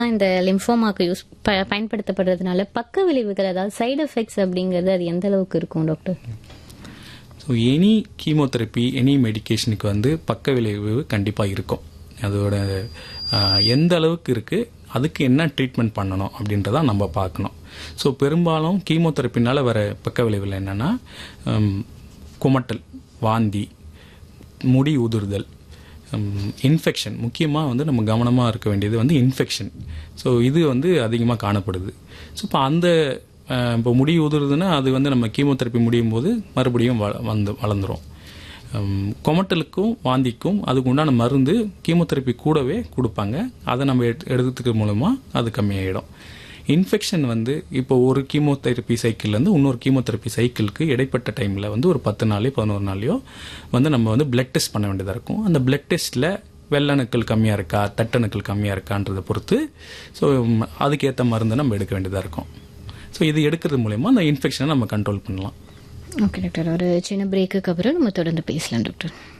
இந்த லிம்ஃபோமாக்கு யூஸ் ப- பயன்படுத்தப்படுறதுனால பக்க விளைவுகள் அதாவது சைடு எஃபெக்ட்ஸ் அப்படிங்கிறது அது எந்த அளவுக்கு இருக்கும் doctor so any chemotherapy any மெடிகேஷனுக்கு வந்து பக்க விளைவு கண்டிப்பாக இருக்கும் அதோட ஆஹ், எந்த அளவுக்கு இருக்குது அதுக்கு என்ன ட்ரீட்மெண்ட் பண்ணணும் அப்படின்றத நம்ம பார்க்கணும் ஸோ பெரும்பாலும் கீமோதெரப்பினால வர பக்க விளைவுகள் என்னென்னா குமட்டல் வாந்தி முடி உதிர்தல் இன்ஃபெக்ஷன் முக்கியமாக வந்து நம்ம கவனமாக இருக்க வேண்டியது வந்து இன்ஃபெக்ஷன் ஸோ இது வந்து அதிகமாக காணப்படுது ஸோ இப்போ அந்த அஹ், இப்போ முடி உதிருதுன்னா அது வந்து நம்ம கீமோதெரப்பி முடியும் போது மறுபடியும் வ வந்து வளர்ந்துரும் ஹம், கொமட்டலுக்கும் வாந்திக்கும் அதுக்கு உண்டான மருந்து கீமோதெரப்பி கூடவே கொடுப்பாங்க அதை நம்ம எடுத்து எடுத்துக்க மூலமாக அது கம்மியாயிடும் இன்ஃபெக்ஷன் வந்து இப்போ ஒரு கீமோதெரப்பி சைக்கிள்லேருந்து இன்னொரு கீமோதெரப்பி சைக்கிளுக்கு இடைப்பட்ட டைமில் வந்து ஒரு பத்து நாளையோ பதினோரு நாளையோ வந்து நம்ம வந்து பிளட் டெஸ்ட் பண்ண வேண்டியதாக இருக்கும் அந்த பிளட் டெஸ்ட்டில் வெள்ளணுக்கள் கம்மியாக இருக்கா தட்டணுக்கள் கம்மியாக இருக்கான்றதை பொறுத்து ஸோ அதுக்கேற்ற மருந்தை நம்ம எடுக்க வேண்டியதாக இருக்கும் ஸோ இது எடுக்கிறது மூலயமா அந்த இன்ஃபெக்ஷனை நம்ம கண்ட்ரோல் பண்ணலாம் ஓகே டாக்டர் ஒரு சின்ன பிரேக்குக்கு அப்புறம் நம்ம தொடர்ந்து பேசலாம் டாக்டர்